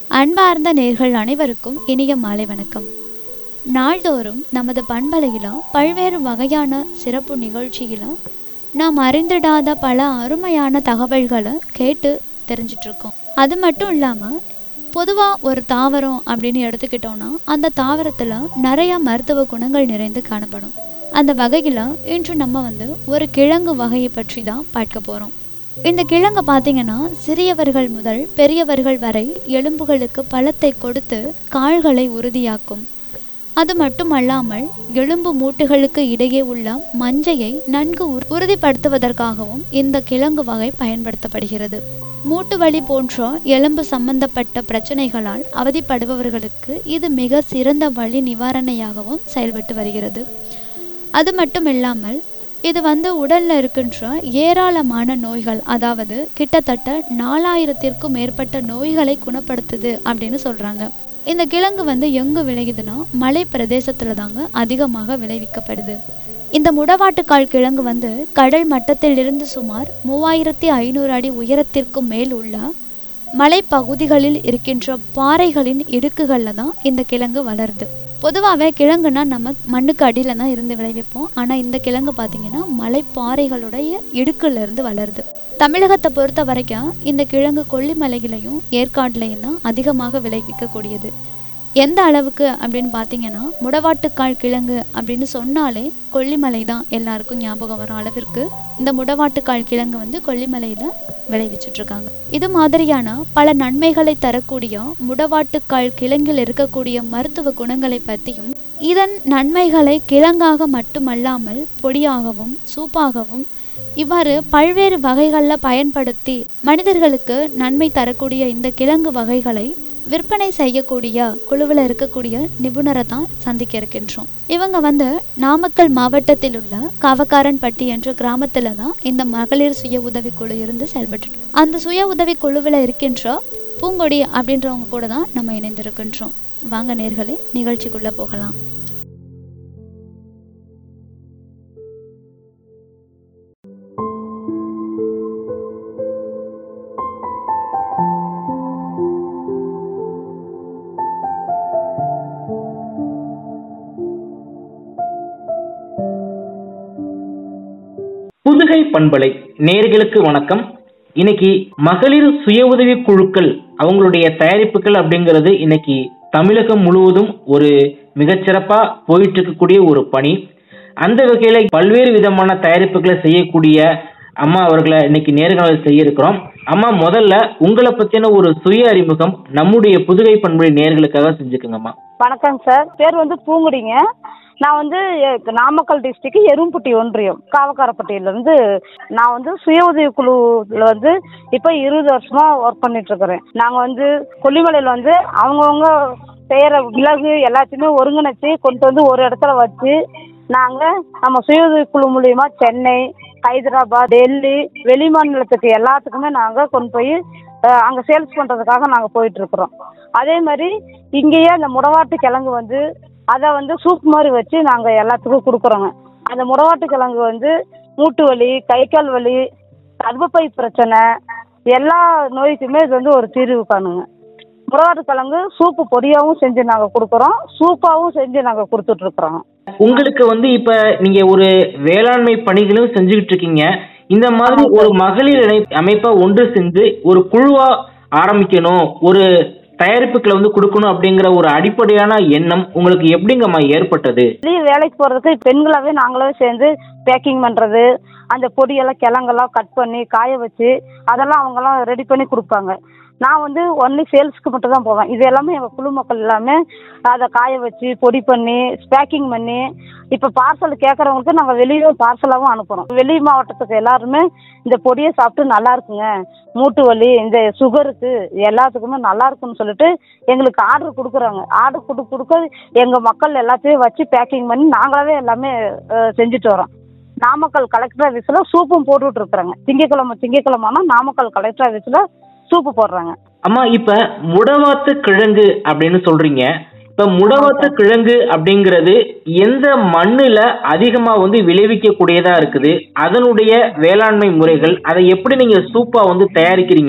அன்பார்ந்த நேர்கள் அனைவருக்கும் இனிய மாலை வணக்கம் நாள்தோறும் நமது பண்பலையில பல்வேறு வகையான சிறப்பு நிகழ்ச்சியில நாம் அறிந்திடாத பல அருமையான தகவல்களை கேட்டு தெரிஞ்சிட்டு இருக்கோம் அது மட்டும் இல்லாம பொதுவா ஒரு தாவரம் அப்படின்னு எடுத்துக்கிட்டோம்னா அந்த தாவரத்துல நிறைய மருத்துவ குணங்கள் நிறைந்து காணப்படும் அந்த வகையில இன்று நம்ம வந்து ஒரு கிழங்கு வகையை பற்றி தான் பார்க்க போறோம் இந்த கிழங்கு பார்த்தீங்கன்னா சிறியவர்கள் முதல் பெரியவர்கள் வரை எலும்புகளுக்கு பலத்தை கொடுத்து கால்களை உறுதியாக்கும் அது மட்டுமல்லாமல் எலும்பு மூட்டுகளுக்கு இடையே உள்ள மஞ்சையை நன்கு உறு- உறுதிப்படுத்துவதற்காகவும் இந்த கிழங்கு வகை பயன்படுத்தப்படுகிறது மூட்டு வலி போன்ற எலும்பு சம்பந்தப்பட்ட பிரச்சனைகளால் அவதிப்படுபவர்களுக்கு இது மிக சிறந்த வலி நிவாரணையாகவும் செயல்பட்டு வருகிறது அது மட்டும் இல்லாமல் இது வந்து உடல்ல இருக்கின்ற ஏராளமான நோய்கள் அதாவது கிட்டத்தட்ட நாலாயிரத்திற்கும் மேற்பட்ட நோய்களை குணப்படுத்துது அப்படின்னு சொல்றாங்க இந்த கிழங்கு வந்து எங்க விளையுதுன்னா மலை பிரதேசத்துல தாங்க அதிகமாக விளைவிக்கப்படுது இந்த முடவாட்டுக்கால் கிழங்கு வந்து கடல் மட்டத்திலிருந்து சுமார் மூவாயிரத்தி ஐநூறு அடி உயரத்திற்கும் மேல் உள்ள மலைப்பகுதிகளில் இருக்கின்ற பாறைகளின் இடுக்குகளில் தான் இந்த கிழங்கு வளருது பொதுவாகவே கிழங்குனா நம்ம மண்ணுக்கு அடியில் தான் இருந்து விளைவிப்போம் ஆனால் இந்த கிழங்கு பார்த்தீங்கன்னா மலைப்பாறைகளுடைய இடுக்குல இருந்து வளருது தமிழகத்தை பொறுத்த வரைக்கும் இந்த கிழங்கு கொல்லிமலையிலையும் ஏற்காடுலையும் தான் அதிகமாக விளைவிக்கக்கூடியது எந்த அளவுக்கு அப்படின்னு பார்த்தீங்கன்னா முடவாட்டுக்கால் கிழங்கு அப்படின்னு சொன்னாலே கொல்லிமலை தான் எல்லாருக்கும் ஞாபகம் வர அளவிற்கு இந்த முடவாட்டுக்கால் கிழங்கு வந்து கொல்லிமலையில விளைவிச்சிட்டு இருக்காங்க இது மாதிரியான பல நன்மைகளை தரக்கூடிய முடவாட்டுக்கால் கிழங்கில் இருக்கக்கூடிய மருத்துவ குணங்களை பற்றியும் இதன் நன்மைகளை கிழங்காக மட்டுமல்லாமல் பொடியாகவும் சூப்பாகவும் இவ்வாறு பல்வேறு வகைகளில் பயன்படுத்தி மனிதர்களுக்கு நன்மை தரக்கூடிய இந்த கிழங்கு வகைகளை விற்பனை செய்யக்கூடிய குழுவில் இருக்கக்கூடிய நிபுணரை தான் சந்திக்க இருக்கின்றோம் இவங்க வந்து நாமக்கல் மாவட்டத்தில் உள்ள காவக்காரன்பட்டி என்ற கிராமத்துல தான் இந்த மகளிர் சுய உதவி குழு இருந்து செயல்பட்டு அந்த சுய உதவி குழுவில் இருக்கின்ற பூங்கொடி அப்படின்றவங்க கூட தான் நம்ம இணைந்திருக்கின்றோம் வாங்க நேர்களே நிகழ்ச்சிக்குள்ள போகலாம் புதுகை பண்பலை நேர்களுக்கு வணக்கம் இன்னைக்கு மகளிர் சுய உதவி குழுக்கள் அவங்களுடைய தயாரிப்புகள் அப்படிங்கிறது இன்னைக்கு தமிழகம் முழுவதும் ஒரு மிகச்சிறப்பா போயிட்டு இருக்கக்கூடிய ஒரு பணி அந்த வகையில பல்வேறு விதமான தயாரிப்புகளை செய்யக்கூடிய அம்மா அவர்களை இன்னைக்கு நேர்காணல் செய்ய இருக்கிறோம் அம்மா முதல்ல உங்களை பத்தின ஒரு சுய அறிமுகம் நம்முடைய புதுகை பண்பலை நேர்களுக்காக செஞ்சுக்கோங்கம்மா வணக்கம் சார் பேர் வந்து பூங்குடிங்க நான் வந்து எ- நாமக்கல் டிஸ்ட்ரிக்ட் எரும்பட்டி ஒன்றியம் காவக்காரப்பட்டியிலேருந்து நான் வந்து சுய உதவி குழுவில் வந்து இப்போ இருபது வருஷமா ஒர்க் பண்ணிட்டு இருக்கிறேன் நாங்கள் வந்து கொல்லிமலையில் வந்து அவங்கவுங்க செய்கிற மிளகு எல்லாத்தையுமே ஒருங்கிணைச்சு கொண்டு வந்து ஒரு இடத்துல வச்சு நாங்கள் நம்ம சுய உதவி குழு மூலியமா சென்னை ஹைதராபாத் டெல்லி வெளி மாநிலத்துக்கு எல்லாத்துக்குமே நாங்கள் கொண்டு போய் அங்கே சேல்ஸ் பண்ணுறதுக்காக நாங்கள் போயிட்டு இருக்கிறோம் அதே மாதிரி இங்கேயே அந்த முடவாட்டு கிழங்கு வந்து அதை வந்து சூப் மாதிரி வச்சு நாங்கள் எல்லாத்துக்கும் கொடுக்குறோங்க அந்த முடவாட்டு கிழங்கு வந்து மூட்டு வலி கை கால் வலி கர்ப்பப்பை பிரச்சனை எல்லா நோய்க்குமே இது வந்து ஒரு தீர்வு காணுங்க முடவாட்டு கிழங்கு சூப்பு பொடியாகவும் செஞ்சு நாங்கள் கொடுக்குறோம் சூப்பாகவும் செஞ்சு நாங்கள் கொடுத்துட்ருக்குறோம் உங்களுக்கு வந்து இப்ப நீங்க ஒரு வேளாண்மை பணிகளும் செஞ்சுக்கிட்டு இருக்கீங்க இந்த மாதிரி ஒரு மகளிர் இணை- அமைப்பா ஒன்று சேர்ந்து ஒரு குழுவா ஆரம்பிக்கணும் ஒரு தயாரிப்புகளை வந்து கொடுக்கணும் அப்படிங்கிற ஒரு அடிப்படையான எண்ணம் உங்களுக்கு எப்படிங்கம்மா ஏற்பட்டது வெளியே வேலைக்கு போகிறதுக்கு பெண்களாகவே நாங்களே சேர்ந்து பேக்கிங் பண்ணுறது அந்த பொடியெல்லாம் கிழங்கெல்லாம் கட் பண்ணி காய வச்சு அதெல்லாம் அவங்கெல்லாம் ரெடி பண்ணி கொடுப்பாங்க நான் வந்து ஒன்லி சேல்ஸ்க்கு மட்டும் தான் போவேன் இது எல்லாமே எங்கள் குழு மக்கள் எல்லாமே அதை காய வச்சு பொடி பண்ணி பேக்கிங் பண்ணி இப்போ பார்சல் கேட்குறவங்களுக்கு நாங்கள் வெளியே பார்சலாகவும் அனுப்புகிறோம் வெளி மாவட்டத்துக்கு எல்லாருமே இந்த பொடியை சாப்பிட்டு நல்லா இருக்குங்க மூட்டு வலி இந்த சுகருக்கு எல்லாத்துக்குமே நல்லா இருக்குன்னு சொல்லிட்டு எங்களுக்கு ஆர்டர் கொடுக்குறாங்க ஆர்டர் கொடு கொடுக்க எங்கள் மக்கள் எல்லாத்தையும் வச்சு பேக்கிங் பண்ணி நாங்களாவே எல்லாமே அஹ், செஞ்சுட்டு வரோம் நாமக்கல் கலெக்டர் ஆஃபீஸில் சூப்பும் போட்டுட்டு இருக்கிறாங்க திங்கக்கிழமை திங்கக்கிழமைனா நாமக்கல் கலெக்டர் ஆஃபீஸில் சூப்பு போடுறாங்க அம்மா இப்ப முடவாத்து கிழங்கு அப்படின்னு சொல்றீங்க இப்ப முடவாத்து கிழங்கு அப்படிங்கிறது எந்த மண்ணுல அதிகமா வந்து விளைவிக்கக்கூடியதா இருக்குது அதனுடைய வேளாண்மை முறைகள் அதை எப்படி நீங்க சூப்பா வந்து தயாரிக்கிறீங்க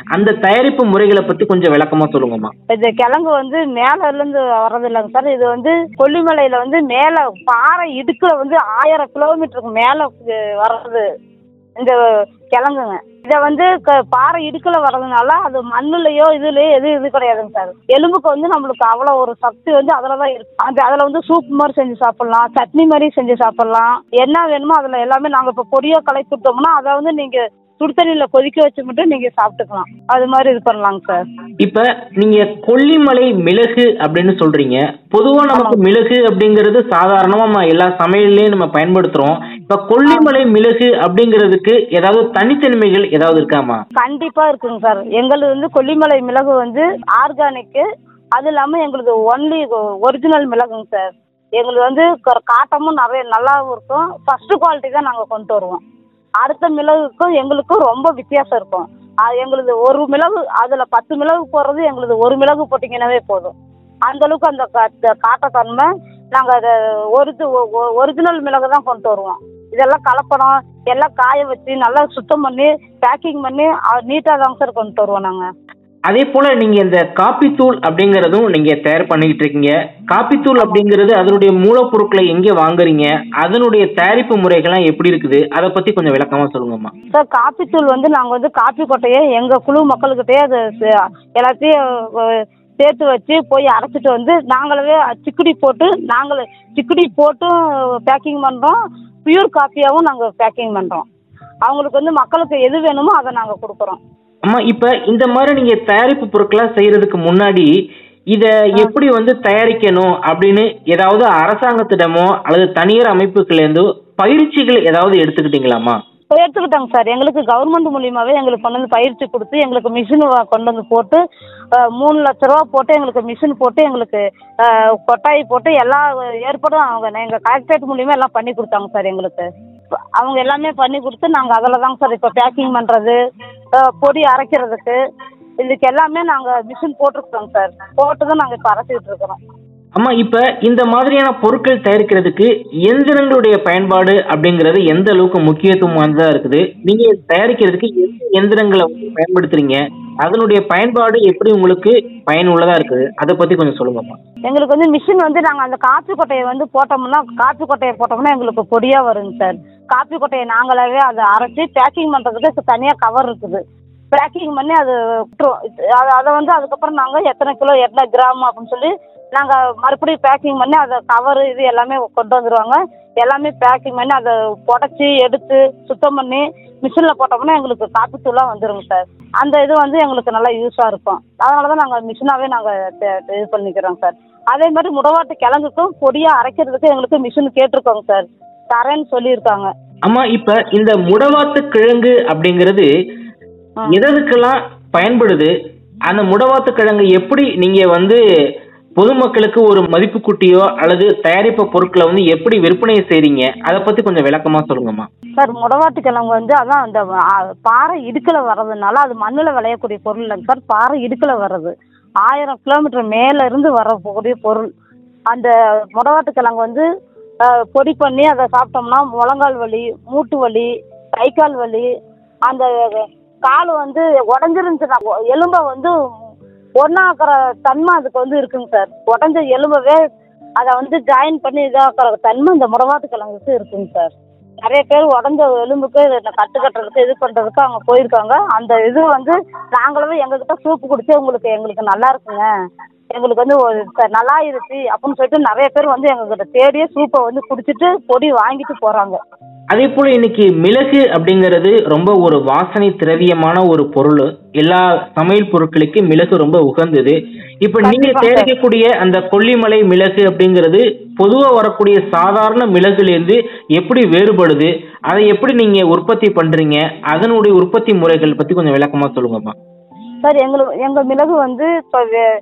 அந்த தயாரிப்பு முறைகளை பத்தி கொஞ்சம் விளக்கமா சொல்லுங்கம்மா இது கிழங்கு வந்து மேல இருந்து வர்றது இல்லைங்க சார் இது வந்து கொல்லிமலையில வந்து மேல பாறை இடுக்குல வந்து ஆயிரம் கிலோமீட்டருக்கு மேல அஹ், வர்றது இந்த கிழங்குங்க இதை வந்து க- பாறை இடுக்குல வர்றதுனால அது மண்ணுலயோ இதுலயோ எதுவும் இது கிடையாதுங்க சார் எலும்புக்கு வந்து நம்மளுக்கு அவ்வளோ ஒரு சக்தி வந்து அதில் தான் இருக்கு அந்த அதில் வந்து சூப் மாதிரி செஞ்சு சாப்பிடலாம் சட்னி மாதிரி செஞ்சு சாப்பிடலாம் என்ன வேணுமோ அதில் எல்லாமே நாங்கள் இப்போ பொடியோ கலக்கி கொடுத்தோம்னா அதை வந்து நீங்கள் சுடு தண்ணியில் கொதிக்க வச்சு மட்டும் நீங்கள் சாப்பிட்டுக்கலாம் அது மாதிரி இது பண்ணலாங்க சார் இப்ப நீங்க கொல்லிமலை மிளகு அப்படின்னு சொல்றீங்க பொதுவா நமக்கு மிளகு அப்படிங்கிறது சாதாரணமா நம்ம எல்லா சமையல்லையும் நம்ம பயன்படுத்துறோம் இப்ப கொல்லிமலை மிளகு அப்படிங்கிறதுக்கு ஏதாவது தனித்தன்மைகள் ஏதாவது இருக்காமா கண்டிப்பா இருக்குங்க சார் எங்களுது வந்து கொல்லிமலை மிளகு வந்து ஆர்கானிக்கு அது இல்லாம எங்களுது ஒன்லி ஒரிஜினல் மிளகுங்க சார் எங்களுது வந்து க- காட்டமும் நிறைய நல்லாவும் இருக்கும் ஃபர்ஸ்ட் குவாலிட்டி தான் நாங்கள் கொண்டு வருவோம் அடுத்த மிளகுக்கும் எங்களுக்கும் ரொம்ப வித்தியாசம் இருக்கும் அது எங்களுது ஒரு மிளகு அதில் பத்து மிளகு போடுறது எங்களுது ஒரு மிளகு போட்டிங்கன்னாவே போதும் அந்த அளவுக்கு அந்த கா- காட்டத்தன்மை நாங்கள் அதை ஒரிஜி ஒரிஜினல் மிளகு தான் கொண்டு வருவோம் இதெல்லாம் கலப்படம் எல்லாம் காய வச்சு நல்லா சுத்தம் பண்ணி பேக்கிங் பண்ணி நீட்டாக தாங்க சார் கொண்டு வருவோம் நாங்கள் அதே போல நீங்க இந்த காப்பி தூள் அப்படிங்கறதும் நீங்க தயார் பண்ணிக்கிட்டு இருக்கீங்க காப்பி தூள் அப்படிங்கிறது அதனுடைய மூலப்பொருட்களை எங்க வாங்குறீங்க அதனுடைய தயாரிப்பு முறைகள்லாம் எப்படி இருக்குது அதை பத்தி கொஞ்சம் விளக்கமா சொல்லுங்கம்மா சார் காப்பி தூள் வந்து நாங்கள் வந்து காப்பி கொட்டையை எங்கள் குழு மக்கள்கிட்டயே அது சே- எல்லாத்தையும் அஹ், சேர்த்து வச்சு போய் அரைச்சிட்டு வந்து நாங்களே சிக்குடி போட்டு நாங்களே சிக்குடி போட்டும் பேக்கிங் பண்ணுறோம் பியூர் காப்பியாகவும் நாங்கள் பேக்கிங் பண்ணுறோம் அவங்களுக்கு வந்து மக்களுக்கு எது வேணுமோ அதை நாங்கள் கொடுக்குறோம் அம்மா இப்ப இந்த மாதிரி நீங்க தயாரிப்பு பொருட்களா செய்யறதுக்கு முன்னாடி இத எப்படி வந்து தயாரிக்கணும் அப்படின்னு ஏதாவது அரசாங்கத்திடமோ அல்லது தனியார் அமைப்புகள்ல இருந்தோ பயிற்சிகள் ஏதாவது எடுத்துக்கிட்டீங்களாம்மா இப்போ எடுத்துக்கிட்டாங்க சார் எங்களுக்கு கவர்மெண்ட் மூலியமாகவே எங்களுக்கு கொண்டு வந்து பயிற்சி கொடுத்து எங்களுக்கு மிஷின் கொண்டு வந்து போட்டு அஹ், மூணு லட்ச ரூபா போட்டு எங்களுக்கு மிஷின் போட்டு எங்களுக்கு அஹ், கொட்டாய் போட்டு எல்லா ஏற்பாடும் அவங்க எங்கள் கலெக்டரேட் மூலியமாக எல்லாம் பண்ணி கொடுத்தாங்க சார் எங்களுக்கு இப்ப அவங்க எல்லாமே பண்ணி கொடுத்து நாங்கள் அதில் தாங்க சார் இப்போ பேக்கிங் பண்ணுறது பொடி அரைக்கிறதுக்கு இதுக்கு எல்லாமே நாங்கள் மிஷின் போட்டிருக்கோங்க சார் போட்டு தான் நாங்கள் இப்போ அரைச்சிக்கிட்டு இருக்கிறோம் அம்மா இப்ப இந்த மாதிரியான பொருட்கள் தயாரிக்கிறதுக்கு எந்திரங்களுடைய பயன்பாடு அப்படிங்கிறது எந்த அளவுக்கு முக்கியத்துவம் வாய்ந்ததா இருக்குது நீங்க தயாரிக்கிறதுக்கு எந்த எந்திரங்களை வந்து பயன்படுத்துறீங்க அதனுடைய பயன்பாடு எப்படி உங்களுக்கு பயனுள்ளதா இருக்குது அதை பத்தி கொஞ்சம் சொல்லுங்கம்மா எங்களுக்கு வந்து மிஷின் வந்து நாங்கள் அந்த காப்பி கொட்டையை வந்து போட்டோம்னா காப்பி கொட்டையை போட்டோம்னா எங்களுக்கு பொடியாக வருங்க சார் காப்பி கொட்டையை நாங்களாவே அதை அரைச்சி பேக்கிங் பண்ணுறதுக்கு தனியாக கவர் இருக்குது பேக்கிங் பண்ணி அது விட்டுருவோம் அதை அதை வந்து அதுக்கப்புறம் நாங்கள் எத்தனை கிலோ எத்தனை கிராம் அப்படின்னு சொல்லி நாங்கள் மறுபடியும் பேக்கிங் பண்ணி அதை கவரு இது எல்லாமே கொண்டு வந்துடுவாங்க எல்லாமே பேக்கிங் பண்ணி அதை புடச்சி எடுத்து சுத்தம் பண்ணி மிஷினில் போட்டோம்னா எங்களுக்கு காப்பி தூளாக வந்துருங்க சார் அந்த இது வந்து எங்களுக்கு நல்லா யூஸாக இருக்கும் அதனால தான் நாங்கள் மிஷினாகவே நாங்கள் இது பண்ணிக்கிறோம் சார் அதே மாதிரி முடவாட்டு கிழங்குக்கும் பொடியாக அரைக்கிறதுக்கு எங்களுக்கு மிஷின் கேட்டிருக்கோங்க சார் தரேன்னு சொல்லியிருக்காங்க அம்மா இப்ப இந்த முடவாத்து கிழங்கு அப்படிங்கிறது ஆ. எதற்கெல்லாம் பயன்படுது அந்த முடவாத்து கிழங்கு எப்படி நீங்க வந்து பொதுமக்களுக்கு ஒரு மதிப்பு கூட்டியோ அல்லது தயாரிப்பு பொருட்களை வந்து எப்படி விற்பனை செய்றீங்க அதை பத்தி கொஞ்சம் விளக்கமா சொல்லுங்கம்மா சார் முடவாட்டு கிழங்கு வந்து அதான் அந்த ஆ, பாறை இடுக்கில் வர்றதுனால அது மண்ணில் விளையக்கூடிய பொருள் இல்லைங்க சார் பாறை இடுக்கில் வர்றது ஆயிரம் கிலோமீட்டர் மேல இருந்து வரக்கூடிய பொருள் அந்த முடவாட்டு கிழங்கு வந்து ஆ, பொடி பண்ணி அதை சாப்பிட்டோம்னா முழங்கால் வலி மூட்டு வலி கை கால் வலி அந்த கால் வந்து உடஞ்சிருந்துச்சுன்னா எலும்பை வந்து ஒன்றாக்குற தன்மை அதுக்கு வந்து இருக்குங்க சார் உடஞ்ச எலும்பவே அதை வந்து ஜாயின் பண்ணி இதாக்குற தன்மை இந்த முடவாட்டு கிழங்குக்கு இருக்குங்க சார் நிறைய பேர் உடஞ்ச எலும்புக்கு இந்த கட்டு கட்டுறதுக்கு இது பண்ணுறதுக்கு அவங்க போயிருக்காங்க அந்த இது வந்து நாங்களும் எங்ககிட்ட சூப்பு குடிச்சு உங்களுக்கு எங்களுக்கு நல்லா இருக்குங்க எங்களுக்கு வந்து ஒரு ச- நல்லா இருந்துச்சு அப்படின்னு சொல்லிட்டு நிறைய பேர் வந்து எங்ககிட்ட தேடியே சூப்பை வந்து குடிச்சிட்டு பொடி வாங்கிட்டு போகிறாங்க அதே போல இன்னைக்கு மிளகு அப்படிங்கிறது ரொம்ப ஒரு வாசனை திரவியமான ஒரு பொருள் எல்லா சமையல் பொருட்களுக்கு மிளகு ரொம்ப உகந்தது இப்ப நீங்க கண்டிப்பா, தயாரிக்கக்கூடிய அந்த கொல்லிமலை மிளகு அப்படிங்கிறது பொதுவா வரக்கூடிய சாதாரண மிளகுல இருந்து எப்படி வேறுபடுது அதை எப்படி நீங்க உற்பத்தி பண்றீங்க அதனுடைய உற்பத்தி முறைகள் பத்தி கொஞ்சம் விளக்கமா சொல்லுங்கம்மா சார் எங்களுக்கு எங்கள் மிளகு வந்து இப்போ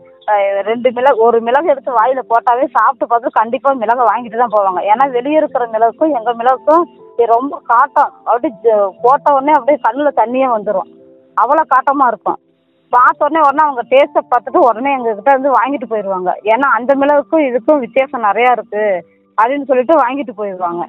ரெண்டு மிளகு ஒரு மிளகு எடுத்து வாயில் போட்டாவே சாப்பிட்டு பார்த்து கண்டிப்பாக மிளகை வாங்கிட்டு தான் போவாங்க ஏன்னா வெளியே இருக்கிற மிளகுக்கும் எங்கள் மிளகுக்கும் இது ரொம்ப காட்டம் அப்படியே ஜ- போட்ட உடனே அப்படியே கண்ணில் தண்ணியே வந்துடும் அவ்வளோ காட்டமாக இருக்கும் பார்த்த உடனே உடனே அவங்க டேஸ்ட்டை பார்த்துட்டு உடனே எங்ககிட்ட வந்து வாங்கிட்டு போயிடுவாங்க ஏன்னா அந்த மிளகுக்கும் இதுக்கும் வித்தியாசம் நிறையா இருக்குது அப்படின்னு சொல்லிட்டு வாங்கிட்டு போயிடுவாங்க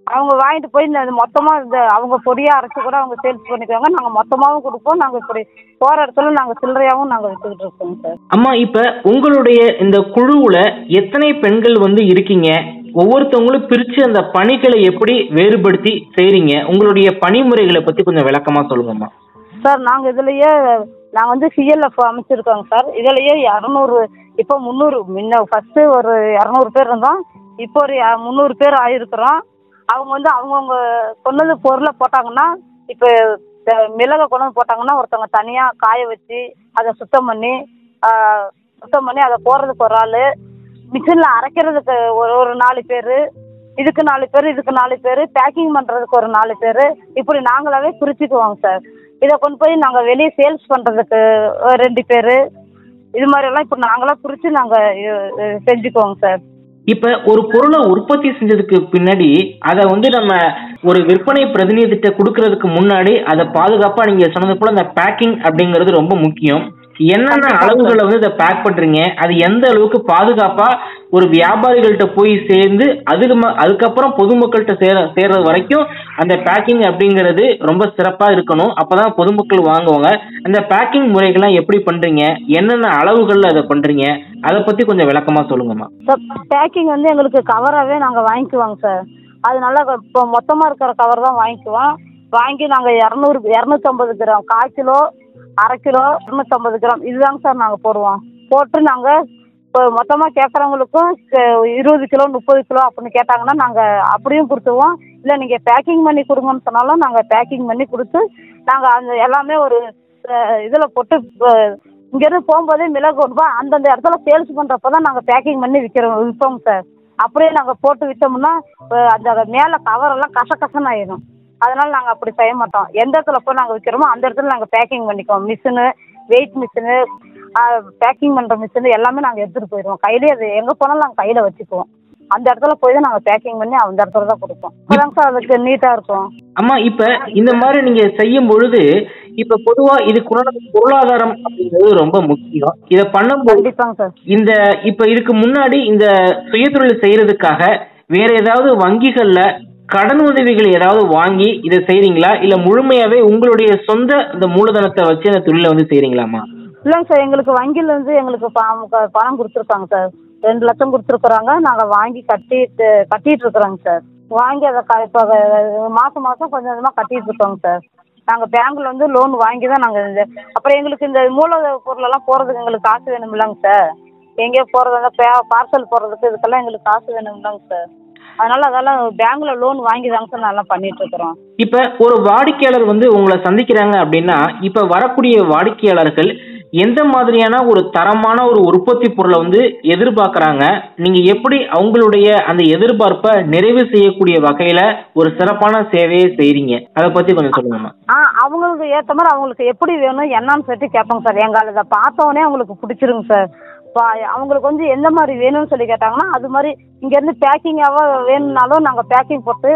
அவங்க வாங்கிட்டு போய் இந்த மொத்தமாக இந்த அவங்க பொடியாக அரைச்சி கூட அவங்க சேல்ஸ் பண்ணிக்குவாங்க நாங்கள் மொத்தமாகவும் கொடுப்போம் நாங்கள் இப்படி போகிற இடத்துல நாங்கள் சில்லறையாகவும் நாங்கள் விற்றுக்கிட்டு இருக்கோங்க சார் அம்மா இப்ப உங்களுடைய இந்த குழுவுல எத்தனை பெண்கள் வந்து இருக்கீங்க ஒவ்வொருத்தவங்களும் பிரிச்சு அந்த பணிகளை எப்படி வேறுபடுத்தி செய்றீங்க உங்களுடைய பணிமுறைகளை பத்தி கொஞ்சம் விளக்கமா சொல்லுங்கம்மா சார் நாங்கள் இதுலயே நாங்கள் வந்து சிஎல்எஃப் அமைச்சிருக்கோங்க சார் இதுலயே இரநூறு இப்போ முந்நூறு முன்ன ஃபஸ்ட்டு ஒரு இரநூறு பேர் இருந்தோம் இப்போ ஒரு ய- முந்நூறு பேர் ஆயிருக்கிறோம் அவங்க வந்து அவங்கவுங்க கொண்டு வந்து பொருளை போட்டாங்கன்னா இப்போ த- மிளகை கொண்டு வந்து போட்டாங்கன்னா ஒருத்தவங்க தனியாக காய வச்சு அதை சுத்தம் பண்ணி ஆ, சுத்தம் பண்ணி அதை போடுறதுக்கு ஒரு ஆள் மிஷினில் அரைக்கிறதுக்கு ஒரு ஒரு நாலு பேர் இதுக்கு நாலு பேர் இதுக்கு நாலு பேர் பேக்கிங் பண்ணுறதுக்கு ஒரு நாலு பேர் இப்படி நாங்களாவே பிரிச்சுக்குவோங்க சார் இதை கொண்டு போய் நாங்கள் வெளியே சேல்ஸ் பண்ணுறதுக்கு ரெண்டு பேர் இது மாதிரியெல்லாம் இப்போ நாங்களாம் பிரித்து நாங்கள் செஞ்சுக்குவோங்க சார் இப்ப ஒரு பொருளை உற்பத்தி செஞ்சதுக்கு பின்னாடி அதை வந்து நம்ம ஒரு விற்பனை பிரதிநிதிட்ட கொடுக்கறதுக்கு முன்னாடி அதை பாதுகாப்பா நீங்க சொன்னது போல அந்த பேக்கிங் அப்படிங்கிறது ரொம்ப முக்கியம் என்னென்ன அளவுகளை வந்து இதை பேக் பண்றீங்க அது எந்த அளவுக்கு பாதுகாப்பா ஒரு வியாபாரிகள்கிட்ட போய் சேர்ந்து அதுக்கு ம- அதுக்கப்புறம் பொதுமக்கள்கிட்ட சேர சேர்றது வரைக்கும் அந்த பேக்கிங் அப்படிங்கிறது ரொம்ப சிறப்பா இருக்கணும் அப்பதான் பொதுமக்கள் வாங்குவாங்க அந்த பேக்கிங் முறைகள்லாம் எப்படி பண்றீங்க என்னென்ன அளவுகள்ல அதை பண்றீங்க அதை பத்தி கொஞ்சம் விளக்கமா சொல்லுங்கம்மா சார் பேக்கிங் வந்து எங்களுக்கு கவராகவே நாங்கள் வாங்கிக்குவோங்க சார் அது நல்லா இப்போ மொத்தமாக இருக்கிற கவர் தான் வாங்கிக்குவோம் வாங்கி நாங்கள் இரநூறு இரநூத்தம்பது கிராம் கால் கிலோ அரை கிலோ இரநூத்தம்பது கிராம் இதுதாங்க சார் நாங்கள் போடுவோம் போட்டு நாங்கள் இப்போ மொத்தமாக கேட்குறவங்களுக்கும் இருபது கிலோ முப்பது கிலோ அப்படின்னு கேட்டாங்கன்னா நாங்கள் அப்படியும் கொடுத்துருவோம் இல்லை நீங்கள் பேக்கிங் பண்ணி கொடுங்கன்னு சொன்னாலும் நாங்கள் பேக்கிங் பண்ணி கொடுத்து நாங்கள் அந்த எல்லாமே ஒரு இதில் போட்டு அஹ், இங்கேருந்து போகும்போதே மிளகு கொண்டு போய் அந்தந்த இடத்துல சேல்ஸ் பண்ணுறப்ப தான் நாங்கள் பேக்கிங் பண்ணி விற்கிறோம் விற்போங்க சார் அப்படியே நாங்கள் போட்டு விற்றோம்னா அஹ், அந்த மேலே கவரெல்லாம் கசகசன்னு ஆயிடும் அதனால் நாங்கள் அப்படி செய்ய மாட்டோம் எந்த இடத்துல போய் நாங்கள் விற்கிறோமோ அந்த இடத்துல நாங்கள் பேக்கிங் பண்ணிக்குவோம் மிஷினு வெயிட் மிஷினு பேக்கிங் பண்ணுற மிஷினு எல்லாமே நாங்கள் எடுத்துகிட்டு போயிடுவோம் கையிலே அது எங்கே போனாலும் நாங்கள் கையில் வச்சுக்குவோம் அந்த இடத்துல போய் தான் நாங்கள் பேக்கிங் பண்ணி அந்த இடத்துல தான் கொடுப்போம் அப்போதாங்க சார் அதுக்கு நீட்டாக இருக்கும் அம்மா இப்ப இந்த மாதிரி நீங்க செய்யும் பொழுது இப்ப பொதுவா இதுக்குண்டான பொருளாதாரம் அப்படிங்கிறது ரொம்ப முக்கியம் இத பண்ணும்போது கண்டிப்பாங்க சார் இந்த இப்ப இதுக்கு முன்னாடி இந்த சுயதொழில் செய்யறதுக்காக வேற ஏதாவது வங்கிகள்ல கடன் உதவிகள் ஏதாவது வாங்கி இதை செய்றீங்களா இல்ல முழுமையாவே உங்களுடைய சொந்த இந்த மூலதனத்தை வச்சு அந்த தொழிலை வந்து செய்றீங்களாமா இல்லைங்க சார் எங்களுக்கு வங்கியில இருந்து எங்களுக்கு ப- க- பணம் கொடுத்துருக்காங்க சார் ரெண்டு லட்சம் கொடுத்துருக்குறாங்க நாங்கள் வாங்கி கட்டிட்டு கட்டிட்டு இருக்கிறோங்க சார் வாங்கி அதை க இப்போ மாதம் மாதம் கொஞ்சம் கொஞ்சமாக கட்டிட்டு இருக்கோங்க சார் நாங்கள் பேங்க்ல வந்து லோன் வாங்கி தான் நாங்கள் இந்த அப்புறம் எங்களுக்கு இந்த மூல பொருளெல்லாம் போகிறதுக்கு எங்களுக்கு காசு வேணும் இல்லைங்க சார் எங்கேயோ போகிறதா பே பார்சல் போடுறதுக்கு இதுக்கெல்லாம் எங்களுக்கு காசு வேணும் இல்லைங்க சார் அதனால அதெல்லாம் பேங்க்ல லோன் வாங்கி தாங்க சார் நல்லா பண்ணிட்டு இருக்கிறோம் இப்ப ஒரு வாடிக்கையாளர் வந்து உங்களை சந்திக்கிறாங்க அப்படின்னா இப்ப வரக்கூடிய வாடிக்கையாளர்கள் எந்த மாதிரியான ஒரு தரமான ஒரு உற்பத்தி பொருளை வந்து எதிர்பார்க்கறாங்க நீங்க எப்படி அவங்களுடைய அந்த எதிர்பார்ப்பை நிறைவு செய்யக்கூடிய வகையில ஒரு சிறப்பான சேவையை செய்றீங்க அதை பத்தி கொஞ்சம் சொல்லுங்கம்மா ஆ அவங்களுக்கு ஏற்ற மாதிரி அவங்களுக்கு எப்படி வேணும் என்னன்னு சொல்லிட்டு கேட்பாங்க சார் எங்களை இதை பார்த்தோன்னே அவங்களுக்கு பிடிச்சிருங்க சார் இப்போ அவங்களுக்கு வந்து எந்த மாதிரி வேணும்னு சொல்லி கேட்டாங்கன்னா அது மாதிரி இங்கேருந்து பேக்கிங்காக வேணும்னாலும் நாங்கள் பேக்கிங் போட்டு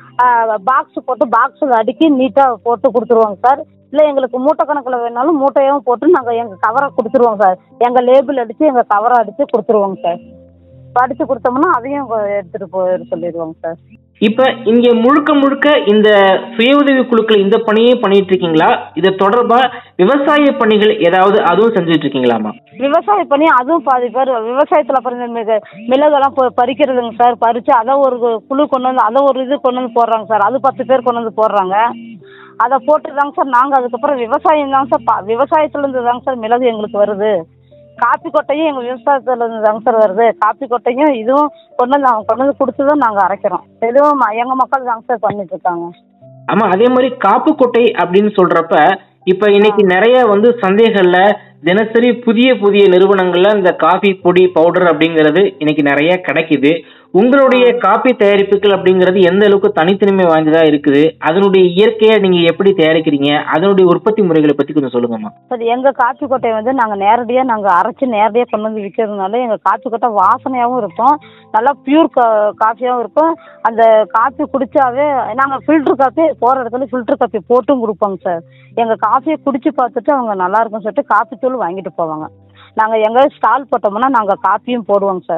பாக்ஸ் போட்டு பாக்ஸில் அடுக்கி நீட்டாக போட்டு கொடுத்துருவோங்க சார் இல்லை எங்களுக்கு மூட்டை கணக்கில் வேணாலும் மூட்டையும் போட்டு நாங்கள் எங்கள் கவரை கொடுத்துருவோம் சார் எங்கள் லேபிள் அடித்து எங்கள் கவரை அடித்து கொடுத்துருவோங்க சார் அடித்து கொடுத்தோம்னா அதையும் எடுத்துகிட்டு போய் சொல்லிடுவோங்க சார் இப்ப இங்க முழுக்க முழுக்க இந்த சுய உதவி குழுக்கள் இந்த பணியே பண்ணிட்டு இருக்கீங்களா இது தொடர்பா விவசாய பணிகள் ஏதாவது அதுவும் செஞ்சுட்டு இருக்கீங்களாமா விவசாய பண்ணி அதுவும் பாதி பேர் விவசாயத்தில் அப்புறம் இந்த மிக மிளகெல்லாம் பொ- பறிக்கிறதுங்க சார் பறித்து அதை ஒரு குழு கொண்டு வந்து அதை ஒரு இது கொண்டு வந்து போடுறாங்க சார் அது பத்து பேர் கொண்டு வந்து போடுறாங்க அதை போட்டு தாங்க சார் நாங்கள் அதுக்கப்புறம் விவசாயம் தாங்க சார் பா விவசாயத்துலேருந்து தாங்க சார் மிளகு எங்களுக்கு வருது காப்பி கொட்டையும் எங்கள் விவசாயத்துலேருந்து தாங்க சார் வருது காப்பி கொட்டையும் இதுவும் கொண்டு வந்து அவங்க கொண்டு வந்து கொடுத்து தான் நாங்கள் அரைக்கிறோம் இதுவும் ம- எங்கள் மக்கள் தாங்க சார் பண்ணிட்டு இருக்காங்க ஆமா அதே மாதிரி காப்பு கொட்டை அப்படின்னு சொல்றப்ப இப்ப இன்னைக்கு நிறைய வந்து சந்தைகள்ல தினசரி புதிய புதிய நிறுவனங்கள்ல இந்த காபி பொடி பவுடர் அப்படிங்கிறது இன்னைக்கு நிறைய கிடைக்குது உங்களுடைய காபி தயாரிப்புகள் அப்படிங்கிறது எந்த அளவுக்கு தனித்தனிமை வாய்ந்ததா இருக்குது அதனுடைய இயற்கையை நீங்க எப்படி தயாரிக்கிறீங்க அதனுடைய உற்பத்தி முறைகளை பத்தி கொஞ்சம் சொல்லுங்கம்மா சார் எங்கள் காப்பி கொட்டையை வந்து நாங்கள் நேரடியாக நாங்கள் அரைச்சி நேரடியாக கொண்டு வந்து விற்கிறதுனால எங்கள் காப்பி கொட்டை வாசனையாகவும் இருக்கும் நல்லா பியூர் கா காஃபியாகவும் இருக்கும் அந்த காஃபி குடிச்சாவே நாங்கள் ஃபில்ட்ரு காஃபி போகிற இடத்துல ஃபில்ட்ரு காஃபி போட்டும் கொடுப்போங்க சார் எங்கள் காஃபியை குடிச்சு பார்த்துட்டு அவங்க நல்லா இருக்குன்னு சொல்லிட்டு காஃபி தூள் வாங்கிட்டு போவாங்க நாங்கள் எங்கே ஸ்டால் போட்டோம்னா நாங்கள் காஃபியும் போடுவோங்க சார்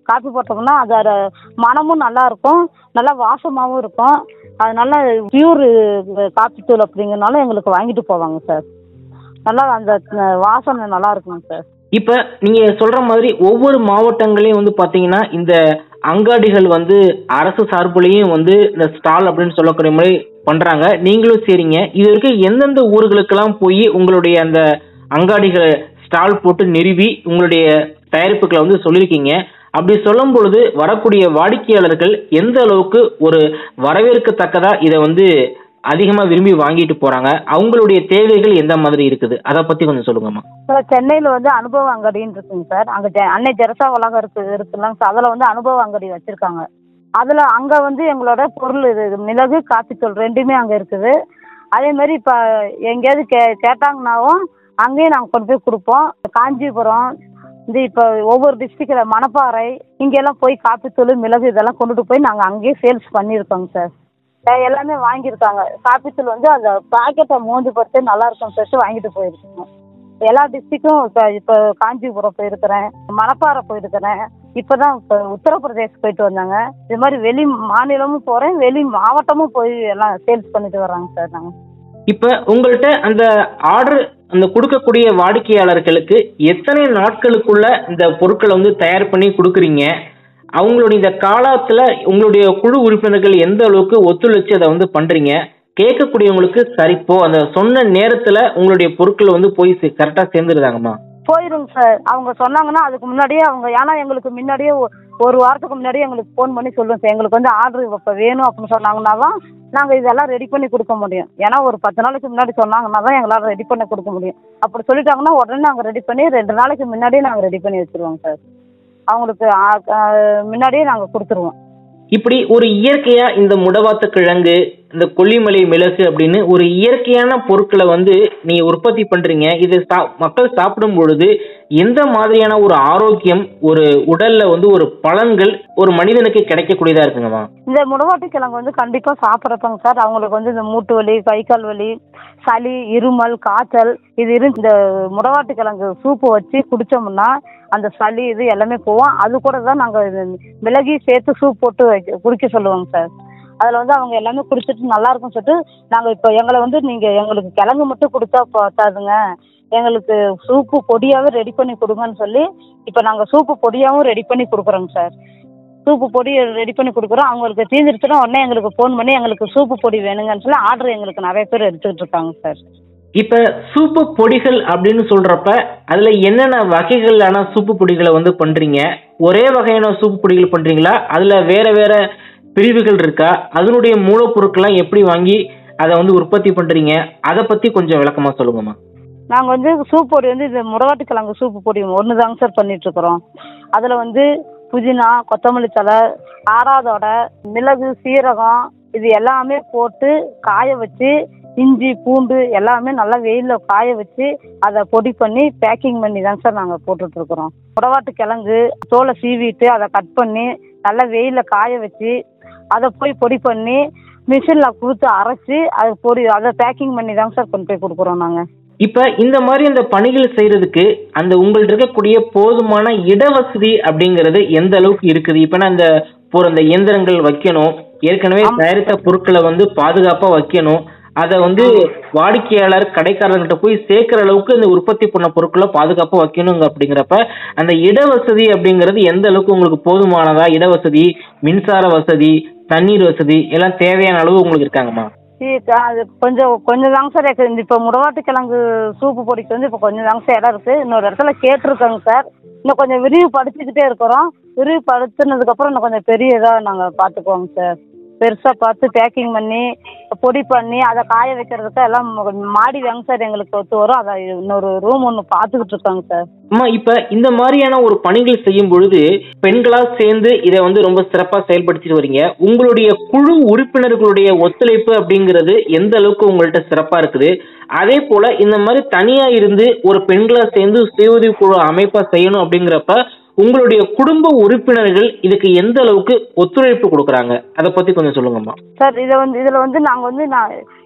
காப்பி போட்டோம்னா அதோட மனமும் நல்லா இருக்கும் நல்லா வாசமாகவும் இருக்கும் அதனால பியூர் காப்பி தூள் அப்படிங்கிறனால எங்களுக்கு வாங்கிட்டு போவாங்க சார் நல்லா அந்த அஹ், வாசனை நல்லா இருக்குங்க சார் இப்ப நீங்க சொல்ற மாதிரி ஒவ்வொரு மாவட்டங்களையும் வந்து பாத்தீங்கன்னா இந்த அங்காடிகள் வந்து அரசு சார்புலையும் வந்து இந்த ஸ்டால் அப்படின்னு சொல்லக்கூடிய மாதிரி பண்றாங்க நீங்களும் சரிங்க இது வரைக்கும் எந்தெந்த ஊர்களுக்கெல்லாம் போய் உங்களுடைய அந்த அங்காடிகளை ஸ்டால் போட்டு நிறுவி உங்களுடைய தயாரிப்புகளை வந்து சொல்லியிருக்கீங்க அப்படி சொல்லும் பொழுது வரக்கூடிய வாடிக்கையாளர்கள் எந்த அளவுக்கு ஒரு வரவேற்கத்தக்கதா இதை வந்து அதிகமா விரும்பி வாங்கிட்டு போறாங்க அவங்களுடைய தேவைகள் எந்த மாதிரி இருக்குது அதை பத்தி கொஞ்சம் சொல்லுங்கம்மா சார் சென்னையில் வந்து அனுபவ அங்கடின்னு இருக்குங்க சார் அங்கே ஜெ அன்னை ஜெரசா உலகம் இருக்கு இருக்குல்லங்க சார் அதில் வந்து அனுபவ அங்கடி வச்சுருக்காங்க அதில் அங்கே வந்து எங்களோட பொருள் இது மிளகு காப்பித்தூள் ரெண்டுமே அங்கே இருக்குது அதே மாதிரி இப்போ எங்கேயாவது கே கேட்டாங்கனாவும் அங்கேயும் நாங்கள் கொண்டு போய் கொடுப்போம் காஞ்சிபுரம் இந்த இப்போ ஒவ்வொரு டிஸ்ட்ரிக்டில் மணப்பாறை இங்கெல்லாம் போய் காப்பித்தூள் மிளகு இதெல்லாம் கொண்டுட்டு போய் நாங்கள் அங்கேயே சேல்ஸ் பண்ணியிருக்கோங்க சார் அஹ் எல்லாமே வாங்கியிருக்காங்க காப்பித்தூள் வந்து அந்த பாக்கெட்டை மோந்து பார்த்து நல்லா இருக்கும் சொல்லிட்டு வாங்கிட்டு போயிருக்காங்க எல்லா டிஸ்ட்ரிக்கும் இப்போ இப்போ காஞ்சிபுரம் போயிருக்கிறேன் மணப்பாறை போயிருக்கிறேன் இப்போ தான் இப்போ உத்தரப்பிரதேஷ் போயிட்டு வந்தாங்க இது மாதிரி வெளி மாநிலமும் போகிறேன் வெளி மாவட்டமும் போய் எல்லாம் சேல்ஸ் பண்ணிட்டு வர்றாங்க சார் நாங்கள் இப்ப உங்கள்கிட்ட அந்த ஆர்டர் அந்த கொடுக்கக்கூடிய வாடிக்கையாளர்களுக்கு எத்தனை நாட்களுக்குள்ள இந்த பொருட்களை வந்து தயார் பண்ணி கொடுக்குறீங்க அவங்களுடைய இந்த காலத்துல உங்களுடைய குழு உறுப்பினர்கள் எந்த அளவுக்கு ஒத்துழைச்சு அதை வந்து பண்றீங்க கேட்கக்கூடியவங்களுக்கு சரிப்போ அந்த சொன்ன நேரத்துல உங்களுடைய பொருட்கள் வந்து போய் கரெக்டா சேர்ந்துருதாங்கம்மா போயிருங்க சார் அவங்க சொன்னாங்கன்னா அதுக்கு முன்னாடியே அவங்க ஏன்னா எங்களுக்கு முன்னாடியே ஒ- ஒரு வாரத்துக்கு முன்னாடியே எங்களுக்கு ஃபோன் பண்ணி சொல்லுவோம் சார் எங்களுக்கு வந்து ஆர்டர் இப்போ வேணும் அப்படின்னு சொன்னாங்கன்னா தான் நாங்கள் இதெல்லாம் ரெடி பண்ணி கொடுக்க முடியும் ஏன்னா ஒரு பத்து நாளைக்கு முன்னாடி சொன்னாங்கன்னா தான் எங்களால் ரெடி பண்ணி கொடுக்க முடியும் அப்படி சொல்லிட்டாங்கன்னா உடனே நாங்கள் ரெடி பண்ணி ரெண்டு நாளைக்கு முன்னாடியே நாங்கள் ரெடி பண்ணி வச்சுருவோங்க சார் அவங்களுக்கு ஆ- ஆ, முன்னாடியே நாங்கள் கொடுத்துருவோம் இப்படி ஒரு இயற்கையா இந்த முடவாத்து கிழங்கு இந்த கொல்லிமலை மிளகு அப்படின்னு ஒரு இயற்கையான பொருட்களை வந்து நீங்க உற்பத்தி பண்றீங்க இது சா- மக்கள் சாப்பிடும் பொழுது எந்த மாதிரியான ஒரு ஆரோக்கியம் ஒரு உடல்ல வந்து ஒரு பலன்கள் ஒரு மனிதனுக்கு கிடைக்கக்கூடியதா இருக்குங்கம்மா இந்த முடவாட்டு கிழங்கு வந்து கண்டிப்பாக சாப்பிட்றப்பங்க சார் அவங்களுக்கு வந்து இந்த மூட்டு வலி கை கால் வலி சளி இருமல் காய்ச்சல் இது இரு இந்த முடவாட்டு கிழங்கு சூப்பு வச்சு குடித்தோம்னா அந்த சளி இது எல்லாமே போவோம் அது கூட தான் நாங்கள் மிளகி சேர்த்து சூப் போட்டு வைக்க குடிக்க சொல்லுவோங்க சார் அதில் வந்து அவங்க எல்லாமே குடிச்சிட்டு நல்லா இருக்கும்னு சொல்லிட்டு நாங்கள் இப்போ எங்களை வந்து நீங்கள் எங்களுக்கு கிழங்கு மட்டும் கொடுத்தா பத்தாதுங்க எங்களுக்கு சூப்பு பொடியாகவே ரெடி பண்ணி கொடுங்கன்னு சொல்லி இப்போ நாங்கள் சூப்பு பொடியாகவும் ரெடி பண்ணி கொடுக்குறோங்க சார் சூப்பு பொடி ரெடி பண்ணி கொடுக்குறோம் அவங்களுக்கு தீர்ந்துருச்சுன்னா உடனே எங்களுக்கு ஃபோன் பண்ணி எங்களுக்கு சூப்பு பொடி வேணுங்கன்னு சொல்லி ஆர்டர் எங்களுக்கு நிறைய பேர் எடுத்துக்கிட்டு இருக்காங்க சார் இப்ப சூப்பு பொடிகள் அப்படின்னு சொல்றப்ப அதுல என்னென்ன வகைகளான சூப்பு பொடிகளை வந்து பண்றீங்க ஒரே வகையான சூப்பு பொடிகள் பண்றீங்களா அதுல வேற வேற பிரிவுகள் இருக்கா அதனுடைய மூலப்பொருட்கள்லாம் எப்படி வாங்கி அதை வந்து உற்பத்தி பண்றீங்க அதை பத்தி கொஞ்சம் விளக்கமா சொல்லுங்கம்மா நாங்கள் வந்து சூப் பொடி வந்து இது முடவாட்டு கிழங்கு சூப்பு பொடி ஒன்று தாங்க சார் பண்ணிட்டு இருக்கிறோம் அதில் வந்து புதினா கொத்தமல்லி தழை ஆறாதோட மிளகு சீரகம் இது எல்லாமே போட்டு காய வச்சு இஞ்சி பூண்டு எல்லாமே நல்லா வெயிலில் காய வச்சு அதை பொடி பண்ணி பேக்கிங் பண்ணி தாங்க சார் நாங்கள் போட்டுட்ருக்குறோம் முடவாட்டு கிழங்கு தோலை சீவிட்டு அதை கட் பண்ணி நல்லா வெயிலில் காய வச்சு அதை போய் பொடி பண்ணி மிஷினில் கொடுத்து அரைச்சி அது பொடி அதை பேக்கிங் பண்ணி தாங்க சார் கொண்டு போய் கொடுக்குறோம் நாங்கள் இப்ப இந்த மாதிரி அந்த பணிகள் செய்யறதுக்கு அந்த உங்கள்ட்ட இருக்கக்கூடிய போதுமான இடவசதி அப்படிங்கிறது எந்த அளவுக்கு இருக்குது இப்ப நான் இந்த போற அந்த இயந்திரங்கள் வைக்கணும் ஏற்கனவே ஆமா. தயாரித்த பொருட்களை வந்து பாதுகாப்பா வைக்கணும் அதை வந்து வாடிக்கையாளர் கடைக்காரர்கிட்ட போய் சேர்க்கிற அளவுக்கு இந்த உற்பத்தி பண்ண பொருட்களை பாதுகாப்பா வைக்கணுங்க அப்படிங்கிறப்ப அந்த இடவசதி அப்படிங்கிறது எந்த அளவுக்கு உங்களுக்கு போதுமானதா இடவசதி மின்சார வசதி தண்ணீர் வசதி எல்லாம் தேவையான அளவு உங்களுக்கு இருக்காங்கம்மா சரி, அது கொஞ்சம் கொஞ்சம் தாங்க சார் எனக்கு இந்த இப்போ முடவாட்டு கிழங்கு சூப்பு பொடிக்கு வந்து இப்போ கொஞ்சம் தாங்க சார் இடம் இருக்குது இன்னொரு இடத்துல கேட்டிருக்கோங்க சார் இன்னும் கொஞ்சம் விரிவு படிச்சுக்கிட்டே இருக்கிறோம் விரிவு படுத்துனதுக்கப்புறம் இன்னும் கொஞ்சம் பெரிய இதாக நாங்கள் பார்த்துக்குவோங்க சார் பெருசாக பார்த்து பேக்கிங் பண்ணி பொடி பண்ணி அதை காய வைக்கிறதுக்கு எல்லாம் கொஞ்சம் மாடி தாங்க சார் எங்களுக்கு ஒத்து வரும் அதை இன்னொரு ரூம் ஒன்று பார்த்துக்கிட்டு இருக்கோங்க சார் அம்மா இப்ப இந்த மாதிரியான ஒரு பணிகள் செய்யும் பொழுது பெண்களா சேர்ந்து இதை வந்து ரொம்ப சிறப்பா செயல்படுத்திட்டு வரீங்க உங்களுடைய குழு உறுப்பினர்களுடைய ஒத்துழைப்பு அப்படிங்கிறது எந்த அளவுக்கு உங்கள்ட்ட சிறப்பா இருக்குது அதே போல இந்த மாதிரி தனியா இருந்து ஒரு பெண்களா சேர்ந்து சுய உதவி குழு அமைப்பா செய்யணும் அப்படிங்கிறப்ப உங்களுடைய குடும்ப உறுப்பினர்கள் இதுக்கு எந்த அளவுக்கு ஒத்துழைப்பு கொடுக்குறாங்க அதை பத்தி கொஞ்சம் சொல்லுங்கம்மா சார் இதை வந்து இதில் வந்து நாங்கள் வந்து நான்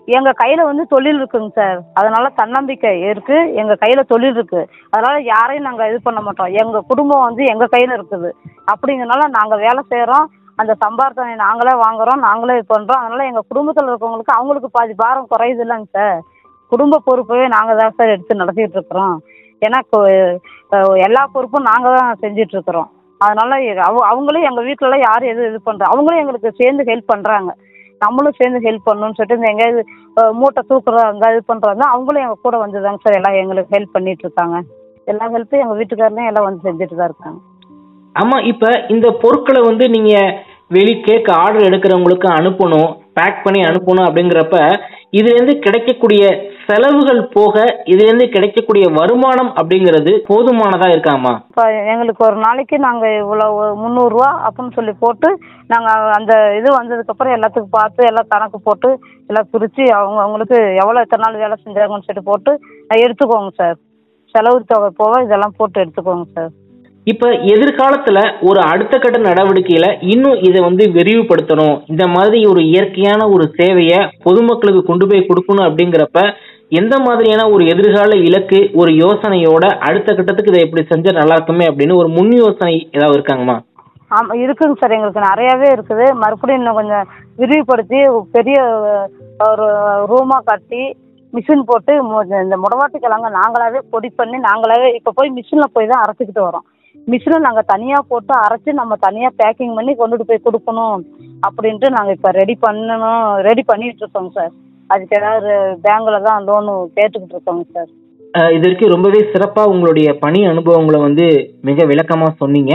எங்கள் கையில் வந்து தொழில் இருக்குங்க சார் அதனால தன்னம்பிக்கை இருக்கு எங்கள் கையில் தொழில் இருக்கு அதனால யாரையும் நாங்கள் இது பண்ண மாட்டோம் எங்கள் குடும்பம் வந்து எங்கள் கையில் இருக்குது அப்படிங்கிறனால நாங்கள் வேலை செய்கிறோம் அந்த சம்பார்த்தனை நாங்களே வாங்குறோம் நாங்களே இது பண்ணுறோம் அதனால எங்கள் குடும்பத்தில் இருக்கவங்களுக்கு அவங்களுக்கு பாதி பாரம் குறையுது இல்லைங்க சார் குடும்ப பொறுப்பவே நாங்கள் தான் சார் எடுத்து நடத்திட்டு இருக்கிறோம் ஏன்னா கொ- அஹ் எல்லா பொறுப்பும் நாங்கள் தான் செஞ்சுட்டு இருக்கிறோம் அதனால எ- அவ அவங்களும் எங்கள் வீட்டிலலாம் யாரும் எதுவும் இது பண்ணுறோம் அவங்களும் எங்களுக்கு சேர்ந்து ஹெல்ப் பண்ணுறாங்க நம்மளும் சேர்ந்து ஹெல்ப் பண்ணணும்னு சொல்லிட்டு இந்த எங்கேயாவது அஹ், மூட்டை தூக்குறாங்க இது பண்ணுறாங்க அவங்களும் எங்கள் கூட வந்து தாங்க சார் எல்லாம் எங்களுக்கு ஹெல்ப் பண்ணிட்டு இருக்காங்க எல்லா ஹெல்ப்பும் எங்கள் வீட்டுக்காரனையும் எல்லாம் வந்து செஞ்சுட்டு தான் இருக்காங்க ஆமா இப்ப இந்த பொருட்களை வந்து நீங்க வெளி கேக் ஆர்டர் எடுக்கிறவங்களுக்கு அனுப்பணும் பேக் பண்ணி அனுப்பணும் அப்படிங்கிறப்ப இதுல இருந்து கிடைக்கக்கூடிய செலவுகள் போக இதுல இருந்து கிடைக்கக்கூடிய வருமானம் அப்படிங்கிறது போதுமானதா இருக்காமா இப்போ எங்களுக்கு ஒரு நாளைக்கு நாங்கள் இவ்வளோ முந்நூறுரூவா அப்படின்னு சொல்லி போட்டு நாங்கள் அந்த இது வந்ததுக்கப்புறம் எல்லாத்துக்கும் பார்த்து எல்லாம் கணக்கு போட்டு எல்லாம் பிரித்து அவங்க அவங்களுக்கு எவ்வளோ எத்தனை நாள் வேலை செஞ்சாங்கன்னு சொல்லிட்டு போட்டு அஹ் எடுத்துக்கோங்க சார் செலவு தொகை போக இதெல்லாம் போட்டு எடுத்துக்கோங்க சார் இப்ப எதிர்காலத்துல ஒரு அடுத்த கட்ட நடவடிக்கையில இன்னும் இதை வந்து விரிவுபடுத்தணும் இந்த மாதிரி ஒரு இயற்கையான ஒரு சேவையை பொதுமக்களுக்கு கொண்டு போய் கொடுக்கணும் அப்படிங்கிறப்ப எந்த மாதிரியான ஒரு எதிர்கால இலக்கு ஒரு யோசனையோட அடுத்த கட்டத்துக்கு இதை இப்படி செஞ்சா நல்லா இருக்குமே அப்படின்னு ஒரு முன் யோசனை ஏதாவது இருக்காங்கம்மா ஆமாம் இருக்குங்க சார் எங்களுக்கு நிறையாவே இருக்குது மறுபடியும் இன்னும் கொஞ்சம் விரிவுபடுத்தி பெரிய ஒரு ரூமாக கட்டி மிஷின் போட்டு மு- இந்த முடவாட்டு கிழங்க நாங்களாவே பொடி பண்ணி நாங்களாவே இப்போ போய் மிஷினில் போய் தான் அரைச்சிக்கிட்டு வரோம் மிஷினில் நாங்கள் தனியாக போட்டு அரைச்சி நம்ம தனியாக பேக்கிங் பண்ணி கொண்டுட்டு போய் கொடுக்கணும் அப்படின்ட்டு நாங்கள் இப்போ ரெடி பண்ணணும் ரெடி பண்ணிட்டு இருக்கோங்க சார் அதுக்கு ஏதாவது பேங்கில் தான் லோனு கேட்டுக்கிட்டு இருக்கோங்க சார் அஹ் இது வரைக்கும் ரொம்பவே சிறப்பா உங்களுடைய பணி அனுபவங்களை வந்து மிக விளக்கமா சொன்னீங்க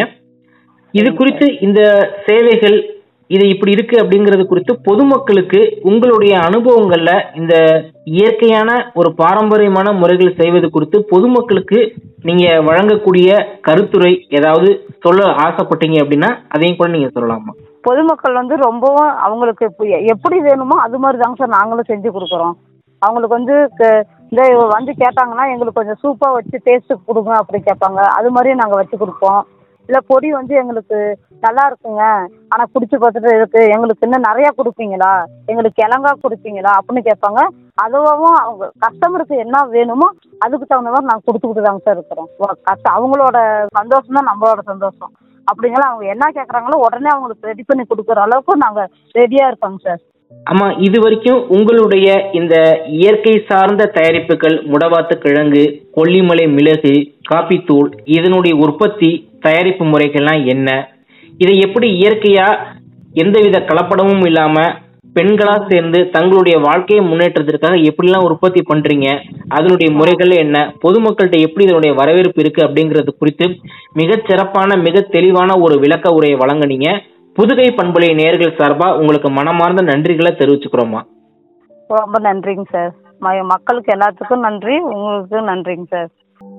இது குறித்து இந்த சேவைகள் இது இப்படி இருக்கு அப்படிங்கிறது குறித்து பொதுமக்களுக்கு உங்களுடைய அனுபவங்கள்ல இந்த இயற்கையான ஒரு பாரம்பரியமான முறைகள் செய்வது குறித்து பொதுமக்களுக்கு நீங்க வழங்கக்கூடிய கருத்துரை ஏதாவது சொல்ல ஆசைப்பட்டீங்க அப்படின்னா அதையும் கூட நீங்க சொல்லலாமா பொதுமக்கள் வந்து ரொம்பவும் அவங்களுக்கு இப்போ எ- எப்படி வேணுமோ அது மாதிரி தாங்க சார் நாங்களும் செஞ்சு கொடுக்குறோம் அவங்களுக்கு வந்து க- இந்த வந்து கேட்டாங்கன்னா எங்களுக்கு கொஞ்சம் சூப்பாக வச்சு டேஸ்ட்டு கொடுங்க அப்படி கேட்பாங்க அது மாதிரியும் நாங்கள் வச்சு கொடுப்போம் இல்லை பொடி வந்து எங்களுக்கு நல்லா இருக்குங்க ஆனால் பிடிச்சி பார்த்துட்டு இருக்கு எங்களுக்கு இன்னும் நிறையா கொடுப்பீங்களா எங்களுக்கு கிழங்கா கொடுப்பீங்களா அப்படின்னு கேட்பாங்க அதுவும் அவங்க கஸ்டமருக்கு என்ன வேணுமோ அதுக்கு தகுந்த மாதிரி நாங்கள் கொடுத்துக்கிட்டு தாங்க சார் இருக்கிறோம் வ- கஷ்ட அவங்களோட சந்தோஷம் தான் நம்மளோட சந்தோஷம் அப்படிங்கலாம் அவங்க என்ன கேட்குறாங்களோ உடனே அவங்களுக்கு ரெடி பண்ணி கொடுக்குற அளவுக்கு நாங்கள் ரெடியாக இருக்கோங்க சார் ஆமா இது வரைக்கும் உங்களுடைய இந்த இயற்கை சார்ந்த தயாரிப்புகள் முடவாத்து கிழங்கு கொல்லிமலை மிளகு காப்பித்தூள் இதனுடைய உற்பத்தி தயாரிப்பு முறைகள்லாம் என்ன இதை எப்படி இயற்கையா எந்தவித கலப்படமும் இல்லாம பெண்களா சேர்ந்து தங்களுடைய வாழ்க்கையை முன்னேற்றத்திற்காக எப்படிலாம் உற்பத்தி பண்றீங்க அதனுடைய முறைகள் என்ன பொதுமக்கள்கிட்ட எப்படி இதனுடைய வரவேற்பு இருக்கு அப்படிங்கிறது குறித்து மிகச் சிறப்பான மிக தெளிவான ஒரு விளக்க உரையை வழங்குனீங்க புதுகை பண்பலை நேர்கள் சார்பா உங்களுக்கு மனமார்ந்த நன்றிகளை தெரிவிச்சுக்கிறோமா ரொம்ப நன்றிங்க சார் ம- மக்களுக்கு எல்லாத்துக்கும் நன்றி உங்களுக்கு நன்றிங்க சார்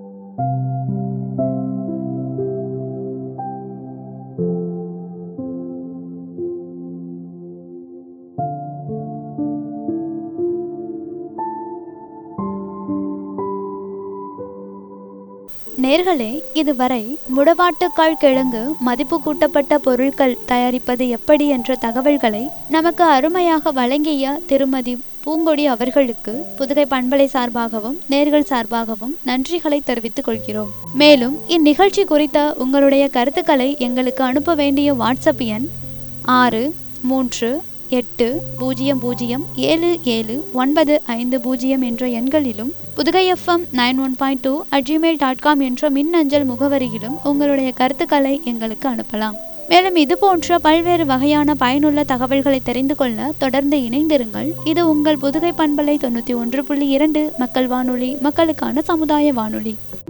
நேர்களே இதுவரை முடவாட்டுக்கால் கிழங்கு மதிப்பு கூட்டப்பட்ட பொருட்கள் தயாரிப்பது எப்படி என்ற தகவல்களை நமக்கு அருமையாக வழங்கிய திருமதி பூங்கொடி அவர்களுக்கு புதுகை பண்பலை சார்பாகவும் நேர்கள் சார்பாகவும் நன்றிகளை தெரிவித்துக் கொள்கிறோம் மேலும் இந்நிகழ்ச்சி குறித்த உங்களுடைய கருத்துக்களை எங்களுக்கு அனுப்ப வேண்டிய வாட்ஸ்அப் எண் ஆறு மூன்று எட்டு பூஜ்ஜியம் பூஜ்ஜியம் ஏழு ஏழு ஒன்பது ஐந்து பூஜ்ஜியம் என்ற எண்களிலும் Puthugai FM nine one point two at Gmail dot com என்ற மின்னஞ்சல் முகவரியிலும் உங்களுடைய கருத்துக்களை எங்களுக்கு அனுப்பலாம் மேலும் இது போன்ற பல்வேறு வகையான பயனுள்ள தகவல்களை தெரிந்து கொள்ள தொடர்ந்து இணைந்திருங்கள் இது உங்கள் புதுகை பண்பலை தொண்ணூற்றி ஒன்று புள்ளி இரண்டு மக்கள் வானொலி மக்களுக்கான சமுதாய வானொலி